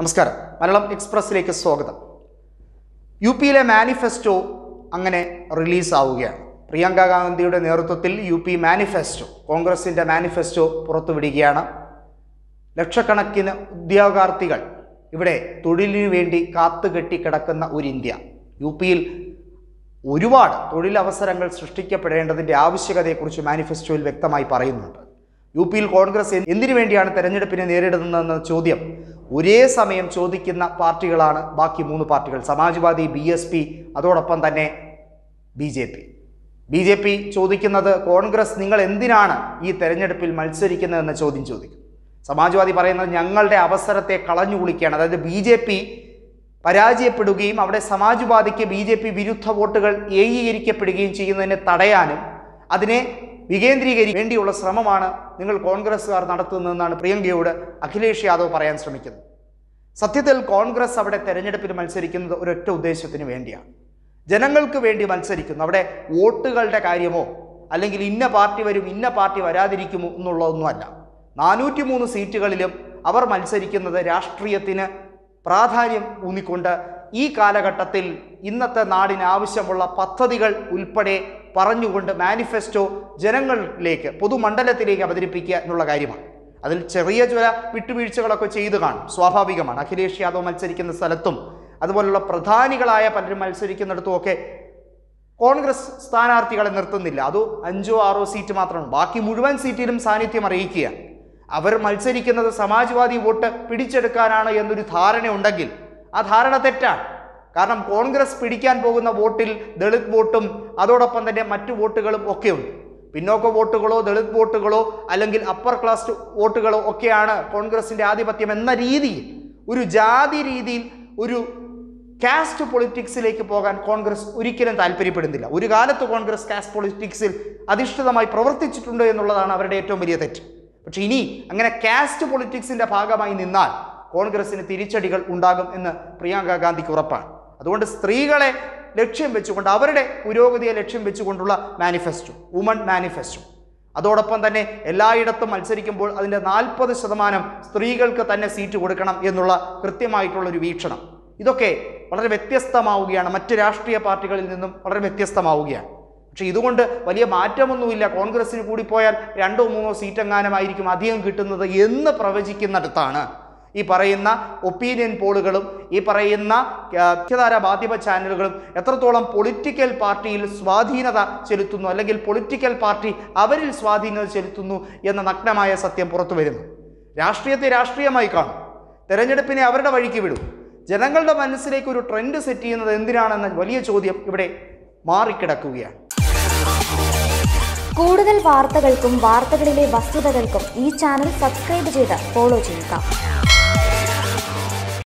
നമസ്കാരം മലയാളം എക്സ്പ്രസ്സിലേക്ക് സ്വാഗതം യു പിയിലെ മാനിഫെസ്റ്റോ അങ്ങനെ റിലീസാവുകയാണ് പ്രിയങ്ക ഗാന്ധിയുടെ നേതൃത്വത്തിൽ യു പി മാനിഫെസ്റ്റോ കോൺഗ്രസിൻ്റെ മാനിഫെസ്റ്റോ പുറത്തുവിടുകയാണ് ലക്ഷക്കണക്കിന് ഉദ്യോഗാർത്ഥികൾ ഇവിടെ തൊഴിലിനു വേണ്ടി കാത്തുകെട്ടി കിടക്കുന്ന ഒരു ഇന്ത്യ യു പിയിൽ ഒരുപാട് തൊഴിലവസരങ്ങൾ സൃഷ്ടിക്കപ്പെടേണ്ടതിൻ്റെ ആവശ്യകതയെക്കുറിച്ച് മാനിഫെസ്റ്റോയിൽ വ്യക്തമായി പറയുന്നുണ്ട് യു പിയിൽ കോൺഗ്രസ് എന്തിനു വേണ്ടിയാണ് തെരഞ്ഞെടുപ്പിനെ നേരിടുന്നതെന്ന ചോദ്യം ഒരേ സമയം ചോദിക്കുന്ന പാർട്ടികളാണ് ബാക്കി മൂന്ന് പാർട്ടികൾ സമാജ്വാദി ബി എസ് പി അതോടൊപ്പം തന്നെ B J P B J P ചോദിക്കുന്നത് കോൺഗ്രസ് നിങ്ങൾ എന്തിനാണ് ഈ തെരഞ്ഞെടുപ്പിൽ മത്സരിക്കുന്നതെന്ന ചോദ്യം ചോദിക്കും സമാജ്വാദി പറയുന്നത് ഞങ്ങളുടെ അവസരത്തെ കളഞ്ഞു കുളിക്കുകയാണ് അതായത് ബി ജെ പി പരാജയപ്പെടുകയും അവിടെ സമാജ്വാദിക്ക് ബി ജെ പി വിരുദ്ധ വോട്ടുകൾ ഏകീകരിക്കപ്പെടുകയും ചെയ്യുന്നതിനെ തടയാനും അതിനെ വികേന്ദ്രീകരിക്കാൻ വേണ്ടിയുള്ള ശ്രമമാണ് നിങ്ങൾ കോൺഗ്രസ്സുകാർ നടത്തുന്നതെന്നാണ് പ്രിയങ്കയോട് അഖിലേഷ് യാദവ് പറയാൻ ശ്രമിക്കുന്നത് സത്യത്തിൽ കോൺഗ്രസ് അവിടെ തെരഞ്ഞെടുപ്പിൽ മത്സരിക്കുന്നത് ഒരൊറ്റ ഉദ്ദേശത്തിന് വേണ്ടിയാണ് ജനങ്ങൾക്ക് വേണ്ടി മത്സരിക്കുന്നു അവിടെ വോട്ടുകളുടെ കാര്യമോ അല്ലെങ്കിൽ ഇന്ന പാർട്ടി വരും ഇന്ന പാർട്ടി വരാതിരിക്കുമോ എന്നുള്ളതൊന്നുമല്ല നാനൂറ്റി മൂന്ന് സീറ്റുകളിലും അവർ മത്സരിക്കുന്നത് രാഷ്ട്രീയത്തിന് പ്രാധാന്യം ഊന്നിക്കൊണ്ട് ഈ കാലഘട്ടത്തിൽ ഇന്നത്തെ നാടിന് ആവശ്യമുള്ള പദ്ധതികൾ ഉൾപ്പെടെ പറഞ്ഞുകൊണ്ട് മാനിഫെസ്റ്റോ ജനങ്ങളിലേക്ക് പൊതുമണ്ഡലത്തിലേക്ക് അവതരിപ്പിക്കുക എന്നുള്ള കാര്യമാണ് അതിൽ ചെറിയ ചില വിട്ടുവീഴ്ചകളൊക്കെ ചെയ്തു കാണും സ്വാഭാവികമാണ് അഖിലേഷ് യാദവ് മത്സരിക്കുന്ന സ്ഥലത്തും അതുപോലുള്ള പ്രധാനികളായ പലരും മത്സരിക്കുന്നിടത്തും ഒക്കെ കോൺഗ്രസ് സ്ഥാനാർത്ഥികളെ നിർത്തുന്നില്ല അത് അഞ്ചോ ആറോ സീറ്റ് മാത്രമാണ് ബാക്കി മുഴുവൻ സീറ്റിലും സാന്നിധ്യം അറിയിക്കുക അവർ മത്സരിക്കുന്നത് സമാജ്വാദി വോട്ട് പിടിച്ചെടുക്കാനാണ് എന്നൊരു ധാരണയുണ്ടെങ്കിൽ ആ ധാരണ തെറ്റാണ് കാരണം കോൺഗ്രസ് പിടിക്കാൻ പോകുന്ന വോട്ടിൽ ദളിത് വോട്ടും അതോടൊപ്പം തന്നെ മറ്റു വോട്ടുകളും ഒക്കെയുണ്ട് പിന്നോക്ക വോട്ടുകളോ ദളിത് വോട്ടുകളോ അല്ലെങ്കിൽ അപ്പർ ക്ലാസ് വോട്ടുകളോ ഒക്കെയാണ് കോൺഗ്രസിൻ്റെ ആധിപത്യം എന്ന രീതിയിൽ ഒരു ജാതി രീതിയിൽ ഒരു കാസ്റ്റ് പൊളിറ്റിക്സിലേക്ക് പോകാൻ കോൺഗ്രസ് ഒരിക്കലും താല്പര്യപ്പെടുന്നില്ല ഒരു കാലത്ത് കോൺഗ്രസ് കാസ്റ്റ് പൊളിറ്റിക്സിൽ അധിഷ്ഠിതമായി പ്രവർത്തിച്ചിട്ടുണ്ട് എന്നുള്ളതാണ് അവരുടെ ഏറ്റവും വലിയ തെറ്റ് പക്ഷെ ഇനി അങ്ങനെ കാസ്റ്റ് പൊളിറ്റിക്സിന്റെ ഭാഗമായി നിന്നാൽ കോൺഗ്രസിന് തിരിച്ചടികൾ ഉണ്ടാകും എന്ന് പ്രിയങ്ക ഗാന്ധിക്ക് ഉറപ്പാണ് അതുകൊണ്ട് സ്ത്രീകളെ ലക്ഷ്യം വെച്ചുകൊണ്ട് അവരുടെ പുരോഗതിയെ ലക്ഷ്യം വെച്ചുകൊണ്ടുള്ള മാനിഫെസ്റ്റോ വുമൺ മാനിഫെസ്റ്റോ അതോടൊപ്പം തന്നെ എല്ലായിടത്തും മത്സരിക്കുമ്പോൾ അതിൻ്റെ നാൽപ്പത് ശതമാനം സ്ത്രീകൾക്ക് തന്നെ സീറ്റ് കൊടുക്കണം എന്നുള്ള കൃത്യമായിട്ടുള്ളൊരു വീക്ഷണം ഇതൊക്കെ വളരെ വ്യത്യസ്തമാവുകയാണ് മറ്റ് രാഷ്ട്രീയ പാർട്ടികളിൽ നിന്നും വളരെ വ്യത്യസ്തമാവുകയാണ് പക്ഷേ ഇതുകൊണ്ട് വലിയ മാറ്റമൊന്നുമില്ല കോൺഗ്രസ്സിന് കൂടിപ്പോയാൽ രണ്ടോ മൂന്നോ സീറ്റെങ്ങാനമായിരിക്കും അധികം കിട്ടുന്നത് എന്ന് പ്രവചിക്കുന്നിടത്താണ് ഈ പറയുന്ന ഒപ്പീനിയൻ പോളുകളും ഈ പറയുന്ന ആ, മുഖ്യധാര മാധ്യമ ചാനലുകളും എത്രത്തോളം പൊളിറ്റിക്കൽ പാർട്ടിയിൽ സ്വാധീനത ചെലുത്തുന്നു അല്ലെങ്കിൽ പൊളിറ്റിക്കൽ പാർട്ടി അവരിൽ സ്വാധീനത ചെലുത്തുന്നു എന്ന നഗ്നമായ സത്യം പുറത്തു വരുന്നു രാഷ്ട്രീയത്തെ രാഷ്ട്രീയമായി കാണും തെരഞ്ഞെടുപ്പിനെ അവരുടെ വഴിക്ക് വിടും ജനങ്ങളുടെ മനസ്സിലേക്ക് ഒരു ട്രെൻഡ് സെറ്റ് ചെയ്യുന്നത് എന്തിനാണെന്ന വലിയ ചോദ്യം ഇവിടെ മാറിക്കിടക്കുകയാണ് കൂടുതൽ വാർത്തകൾക്കും വാർത്തകളിലെ വസ്തുതകൾക്കും ഈ ചാനൽ സബ്സ്ക്രൈബ് ചെയ്ത് ഫോളോ ചെയ്യുക